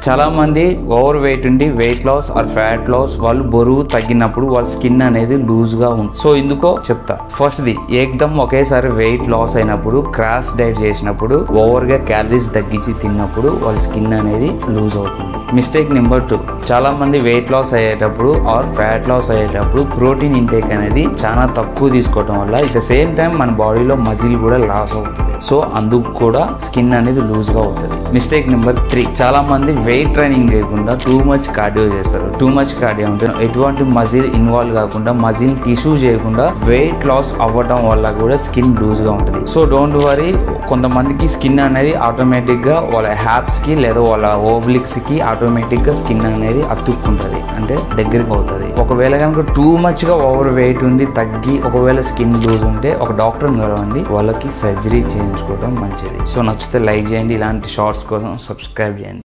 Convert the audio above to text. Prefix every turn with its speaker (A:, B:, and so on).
A: చాలా మంది over weight ఉండి weight loss or fat loss వాళ్ళు బరువు తగ్గినప్పుడు వాళ్ళ స్కిన్ అనేది లూజ్ గా ఉంది సో ఎందుకో చెప్తా ఫస్ట్ ది ఏకదమ్ ఒకేసారి వెయిట్ లాస్ అయినప్పుడు క్రాస్ డైట్ చేసినప్పుడు ఓవర్ గా క్యాలరీస్ తగ్గించి తిన్నప్పుడు వాళ్ళ స్కిన్ అనేది లూజ్ అవుతుంది మిస్టేక్ నెంబర్ టూ చాలా మంది వెయిట్ లాస్ అయ్యేటప్పుడు ఆర్ ఫ్యాట్ లాస్ అయ్యేటప్పుడు ప్రోటీన్ ఇంటేక్ అనేది చాలా తక్కువ తీసుకోవడం వల్ల ఇట్ ద సేమ్ టైం మన బాడీలో మజిల్ కూడా లాస్ అవుతుంది సో అందుకు కూడా స్కిన్ అనేది లూజ్ గా అవుతుంది మిస్టేక్ నెంబర్ త్రీ చాలా మంది వెయిట్ ట్రైనింగ్ చేయకుండా టూ మచ్ కార్డియో చేస్తారు టూ మచ్ కార్డియో అంటే ఎటువంటి మజిల్ ఇన్వాల్వ్ కాకుండా మజిల్ టిష్యూ చేయకుండా వెయిట్ లాస్ అవ్వడం వల్ల కూడా స్కిన్ లూజ్ గా ఉంటుంది సో డోంట్ వరీ కొంతమందికి స్కిన్ అనేది ఆటోమేటిక్ గా వాళ్ళ హ్యాప్స్ కి లేదా వాళ్ళ ఓబ్లిక్స్ కి ఆటోమేటిక్ గా స్కిన్ అనేది అతుక్కుంటది అంటే దగ్గరికి అవుతుంది ఒకవేళ కనుక టూ మచ్ గా ఓవర్ వెయిట్ ఉంది తగ్గి ఒకవేళ స్కిన్ లూజ్ ఉంటే ఒక డాక్టర్ కలవండి వాళ్ళకి సర్జరీ చేయించుకోవడం మంచిది సో నచ్చితే లైక్ చేయండి ఇలాంటి షార్ట్స్ కోసం సబ్స్క్రైబ్ చేయండి